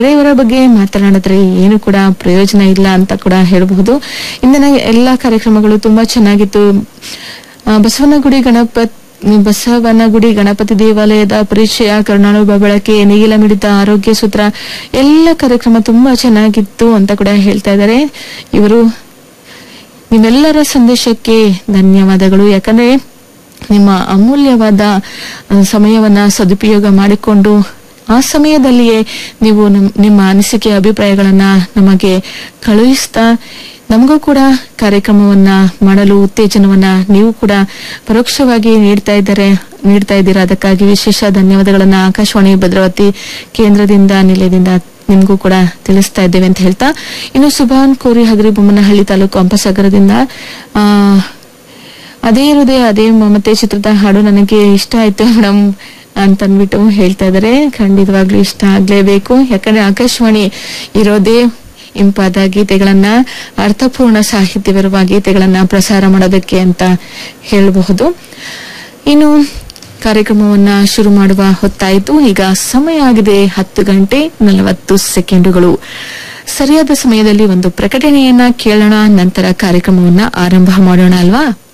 ಬೇರೆಯವರ ಬಗ್ಗೆ ಮಾತನಾಡಿದ್ರೆ ಏನು ಕೂಡ ಪ್ರಯೋಜನ ಇಲ್ಲ ಅಂತ ಕೂಡ ಹೇಳಬಹುದು ಇಂದಿನ ಎಲ್ಲಾ ಕಾರ್ಯಕ್ರಮಗಳು ತುಂಬಾ ಚೆನ್ನಾಗಿತ್ತು ಆ, ಬಸವನಗುಡಿ ಗಣಪತ್ ಬಸವನಗುಡಿ ಗಣಪತಿ ದೇವಾಲಯದ ಪರಿಚಯ ಕರುಣಾನುಭವ ಬಳಕೆ ನೇಗಿಲ ಮಿಡಿತ ಆರೋಗ್ಯ ಸೂತ್ರ ಎಲ್ಲ ಕಾರ್ಯಕ್ರಮ ತುಂಬಾ ಚೆನ್ನಾಗಿತ್ತು ಅಂತ ಕೂಡ ಹೇಳ್ತಾ ಇದ್ದಾರೆ ಇವರು ನಿಮ್ಮೆಲ್ಲರ ಸಂದೇಶಕ್ಕೆ ಧನ್ಯವಾದಗಳು ಯಾಕಂದ್ರೆ ನಿಮ್ಮ ಅಮೂಲ್ಯವಾದ ಆ, ಸಮಯವನ್ನ ಸದುಪಯೋಗ ಮಾಡಿಕೊಂಡು ಆ ಸಮಯದಲ್ಲಿಯೇ ನೀವು ನಮ್- ನಿಮ್ಮ ಅನಿಸಿಕೆ ಅಭಿಪ್ರಾಯಗಳನ್ನ ನಮಗೆ ಕಳುಹಿಸ್ತಾ ನಮಗೂ ಕೂಡ ಕಾರ್ಯಕ್ರಮವನ್ನ ಮಾಡಲು ಉತ್ತೇಜನವನ್ನ ನೀವು ಕೂಡ ಪರೋಕ್ಷವಾಗಿ ನೀಡ್ತಾ ಇದ್ದಾರೆ ನೀಡ್ತಾ ಇದ್ದೀರಾ ಅದಕ್ಕಾಗಿ ವಿಶೇಷ ಧನ್ಯವಾದಗಳನ್ನ ಆಕಾಶವಾಣಿ ಭದ್ರಾವತಿ ಕೇಂದ್ರದಿಂದ ನಿಲಯದಿಂದ ನಿಮಗೂ ಕೂಡ ತಿಳಿಸ್ತಾ ಇದ್ದೇವೆ ಅಂತ ಹೇಳ್ತಾ ಇನ್ನು ಸುಭಾನ್ ಕೋರಿ ಹಗರಿ ಬೊಮ್ಮನಹಳ್ಳಿ ತಾಲೂಕು ಅಂಪಸಾಗರದಿಂದ ಆ ಅದೇ ಹೃದಯ ಅದೇ ಮಮತೆ ಚಿತ್ರದ ಹಾಡು ನನಗೆ ಇಷ್ಟ ಆಯ್ತು ಮೇಡಮ್ ಅಂತ ಅಂದ್ಬಿಟ್ಟು ಹೇಳ್ತಾ ಇದಾರೆ ಖಂಡಿತವಾಗ್ಲೂ ಇಷ್ಟ ಆಗ್ಲೇಬೇಕು ಯಾಕಂದ್ರೆ ಆಕಾಶವಾಣಿ ಇರೋದೇ ಇಂಪಾದ ಗೀತೆಗಳನ್ನ ಅರ್ಥಪೂರ್ಣ ಸಾಹಿತ್ಯವಿರುವ ಗೀತೆಗಳನ್ನ ಪ್ರಸಾರ ಮಾಡೋದಕ್ಕೆ ಅಂತ ಹೇಳಬಹುದು ಇನ್ನು ಕಾರ್ಯಕ್ರಮವನ್ನ ಶುರು ಮಾಡುವ ಹೊತ್ತಾಯಿತು ಈಗ ಸಮಯ ಆಗಿದೆ ಹತ್ತು ಗಂಟೆ ನಲವತ್ತು ಸೆಕೆಂಡುಗಳು ಸರಿಯಾದ ಸಮಯದಲ್ಲಿ ಒಂದು ಪ್ರಕಟಣೆಯನ್ನ ಕೇಳೋಣ ನಂತರ ಕಾರ್ಯಕ್ರಮವನ್ನ ಆರಂಭ ಮಾಡೋಣ ಅಲ್ವಾ